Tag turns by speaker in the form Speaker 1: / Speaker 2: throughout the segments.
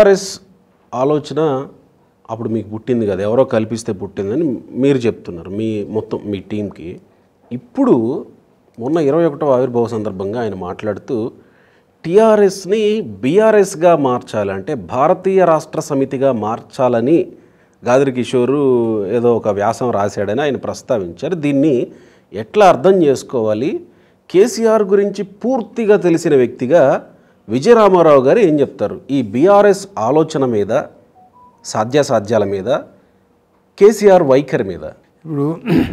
Speaker 1: TRS ఆలోచన అప్పుడు మీకు పుట్టింది కదా ఎవరో కల్పిస్తే పుట్టిందని మీరు చెప్తున్నారు మీ మొత్తం మీ టీంకి ఇప్పుడు మొన్న ఇరవై ఒకటో ఆవిర్భావ సందర్భంగా ఆయన మాట్లాడుతూ టీఆర్ఎస్ని బీఆర్ఎస్గా మార్చాలంటే భారతీయ రాష్ట్ర సమితిగా మార్చాలని గాదిరి కిషోరు ఏదో ఒక వ్యాసం రాశాడని ఆయన ప్రస్తావించారు దీన్ని ఎట్లా అర్థం చేసుకోవాలి కేసీఆర్ గురించి పూర్తిగా తెలిసిన వ్యక్తిగా విజయరామారావు గారు ఏం చెప్తారు ఈ బీఆర్ఎస్ ఆలోచన మీద సాధ్యాసాధ్యాల మీద కేసీఆర్ వైఖరి మీద
Speaker 2: ఇప్పుడు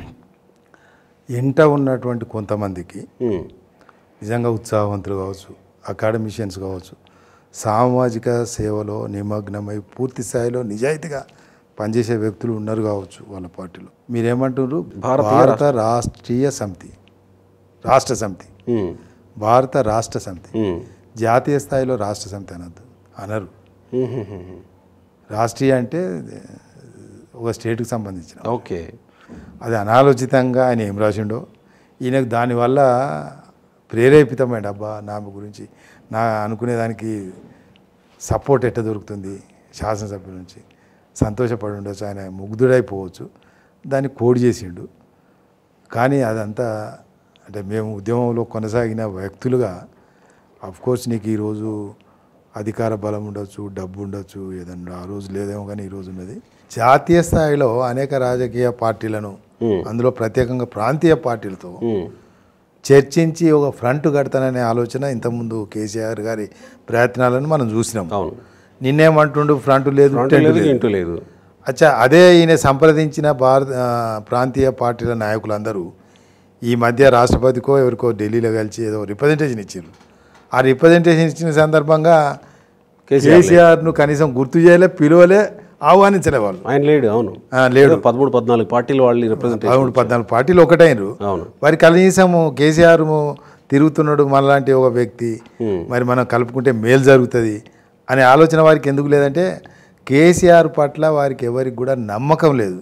Speaker 2: ఎంట ఉన్నటువంటి కొంతమందికి
Speaker 1: ఉమ్,
Speaker 2: నిజంగా ఉత్సాహవంతులు కావచ్చు అకాడమిషియన్స్ కావచ్చు సామాజిక సేవలో నిమగ్నమై పూర్తి స్థాయిలో నిజాయితీగా పనిచేసే వ్యక్తులు ఉన్నారు కావచ్చు వాళ్ళ పార్టీలో మీరేమంటున్నారు
Speaker 1: భారతీయ
Speaker 2: భారత రాష్ట్రీయ సమితి రాష్ట్ర సమితి
Speaker 1: ఉమ్,
Speaker 2: భారత రాష్ట్ర సమితి
Speaker 1: ఉమ్,
Speaker 2: జాతీయ స్థాయిలో రాష్ట్ర సమితి అనద్దు అనరు
Speaker 1: ఉమ్, ఉమ్, ఉమ్.
Speaker 2: రాష్ట్రీయ అంటే ఒక స్టేట్కి సంబంధించిన
Speaker 1: ఓకే
Speaker 2: అది అనాలోచితంగా ఆయన ఏం రాసిండో ఈయనకు దానివల్ల ప్రేరేపితమైన అబ్బా నా గురించి నా అనుకునేదానికి సపోర్ట్ ఎట్ట దొరుకుతుంది శాసనసభ్యుల నుంచి సంతోషపడి ఉండొచ్చు ఆయన ముగ్ధుడైపోవచ్చు దాన్ని కోడ్ చేసిండు కానీ అదంతా అంటే మేము ఉద్యమంలో కొనసాగిన వ్యక్తులుగా కోర్స్ నీకు ఈరోజు అధికార బలం ఉండొచ్చు డబ్బు ఉండొచ్చు ఏదన్నా ఆ రోజు లేదేమో కానీ ఈరోజు ఉన్నది జాతీయ స్థాయిలో అనేక రాజకీయ పార్టీలను అందులో ప్రత్యేకంగా ప్రాంతీయ పార్టీలతో
Speaker 1: ఉమ్,
Speaker 2: చర్చించి ఒక ఫ్రంట్ కడతాననే ఆలోచన ఇంతకుముందు కేసీఆర్ గారి ప్రయత్నాలను మనం చూసినాం
Speaker 1: అవును
Speaker 2: నిన్నేమంటుండు ఫ్రంట్ లేదు
Speaker 1: ఫ్రంట్
Speaker 2: టెంట్
Speaker 1: లేదు
Speaker 2: లేదు.
Speaker 1: ఇంటూ లేదు
Speaker 2: అచ్చా అదే ఈయన సంప్రదించిన భారత ఆ, ప్రాంతీయ పార్టీల నాయకులందరూ ఈ మధ్య రాష్ట్రపతికో ఎవరికో ఢిల్లీలో కలిసి ఏదో రిప్రజెంటేషన్ ఇచ్చారు ఆ రిప్రజెంటేషన్ ఇచ్చిన సందర్భంగా
Speaker 1: కేసీఆర్
Speaker 2: కేసీఆర్ను కనీసం గుర్తు చేయలే పిలువలే ఆహ్వానించలే వాళ్ళు
Speaker 1: ఆయన లేడు అవును
Speaker 2: ఆ, లేడు
Speaker 1: పదమూడు పద్నాలుగు పార్టీలు వాళ్ళు రిప్రజెంటేషన్
Speaker 2: పదమూడు పద్నాలుగు పార్టీలు ఒకటైనరు
Speaker 1: అవును
Speaker 2: వారి కనీసం కేసీఆర్ తిరుగుతున్నాడు మనలాంటి ఒక వ్యక్తి మరి మనం కలుపుకుంటే మేలు జరుగుతుంది అనే ఆలోచన వారికి ఎందుకు లేదంటే కేసీఆర్ పట్ల వారికి ఎవరికి కూడా నమ్మకం లేదు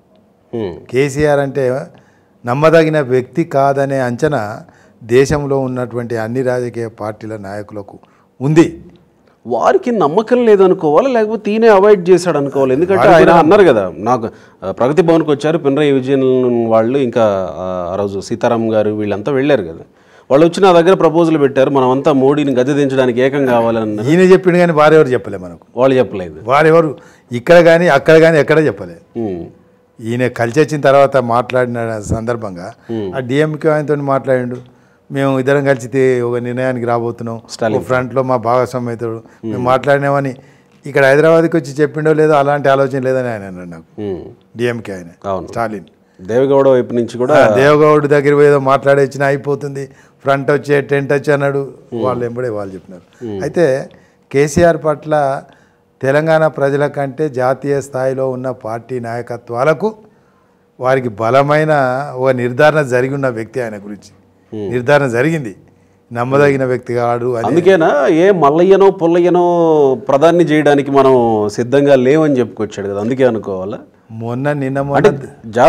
Speaker 1: ఉమ్,
Speaker 2: కేసీఆర్ అంటే నమ్మదగిన వ్యక్తి కాదనే అంచనా దేశంలో ఉన్నటువంటి అన్ని రాజకీయ పార్టీల నాయకులకు ఉంది
Speaker 1: వారికి నమ్మకం లేదనుకోవాలా లేకపోతే ఈయనే అవాయిడ్ చేశాడు అనుకోవాలి ఎందుకంటే ఆయన అన్నారు కదా నాకు ఆ, ప్రగతి భవన్కి వచ్చారు పినరయి విజయన్ వాళ్ళు ఇంకా ఆ, ఆ రోజు సీతారాం గారు వీళ్ళంతా వెళ్ళారు కదా వాళ్ళు వచ్చి నా దగ్గర ప్రపోజల్ పెట్టారు మనమంతా మోడీని గద్దె దించడానికి ఏకం కావాలన్నారు
Speaker 2: ఈయన చెప్పిండు కానీ వారెవరు చెప్పలే మనకు
Speaker 1: వాళ్ళు చెప్పలేదు
Speaker 2: వారెవరు ఇక్కడ కానీ అక్కడ కానీ ఎక్కడ చెప్పలే
Speaker 1: ఉమ్,
Speaker 2: ఈయన కలిసి వచ్చిన తర్వాత మాట్లాడిన సందర్భంగా ఆ డిఎంకే ఆయనతో మాట్లాడిండు మేము ఇద్దరం కలిసి తే- ఒక నిర్ణయానికి రాబోతున్నాం ఒక ఫ్రంట్లో మా భాగస్వామి అవుతాడు మేము మాట్లాడినామని ఇక్కడ హైదరాబాద్కి వచ్చి చెప్పిండో లేదో అలాంటి ఆలోచన లేదని ఆయన అన్నాడు నాకు
Speaker 1: ఉమ్,
Speaker 2: డిఎంకే ఆయన
Speaker 1: అవును
Speaker 2: స్టాలిన్
Speaker 1: దేవగౌడ వైపు నుంచి కూడా
Speaker 2: ఆ, దేవగౌడ్ దగ్గర ఏదో మాట్లాడేసిన అయిపోతుంది ఫ్రంట్ వచ్చే టెంట్ వచ్చి అన్నాడు వాళ్ళు ఎంబడే వాళ్ళు చెప్పినారు అయితే కేసీఆర్ పట్ల తెలంగాణ ప్రజల కంటే జాతీయ స్థాయిలో ఉన్న పార్టీ నాయకత్వాలకు వారికి బలమైన ఒక నిర్ధారణ జరిగి ఉన్న వ్యక్తి ఆయన గురించి నిర్ధారణ జరిగింది నమ్మదగిన వ్యక్తి కాడు అని
Speaker 1: అందుకేనా ఏ మల్లయ్యనో పుల్లయ్యనో ప్రధాన్ని చేయడానికి మనం సిద్ధంగా లేవని చెప్పుకొచ్చాడు కదా అందుకే అనుకోవాలా
Speaker 2: మొన్న నిన్న
Speaker 1: అంటే
Speaker 2: మొన్న
Speaker 1: జా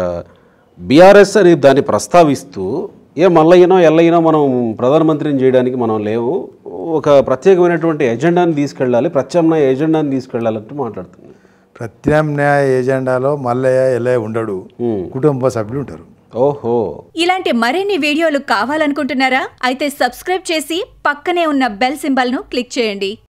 Speaker 1: బీఆర్ఎస్ అని దాన్ని ప్రస్తావిస్తూ ఏ మల్లయ్యనో ఎల్లయ్యనో మనం ప్రధానమంత్రిని చేయడానికి మనం లేవు ఒక ప్రత్యేకమైనటువంటి ఎజెండాని తీసుకెళ్ళాలి ప్రత్యామ్నాయ ఎజెండాని తీసుకెళ్ళాలంటూ మాట్లాడుతుంది
Speaker 2: ప్రత్యామ్నాయ ఎజెండాలో మల్లయ్య ఎల్లయ్య ఉండడు కుటుంబ సభ్యులు ఉంటారు
Speaker 1: ఓహో
Speaker 3: ఇలాంటి మరిన్ని వీడియోలు కావాలనుకుంటున్నారా అయితే సబ్స్క్రైబ్ చేసి పక్కనే ఉన్న బెల్ సింబల్ను క్లిక్ చేయండి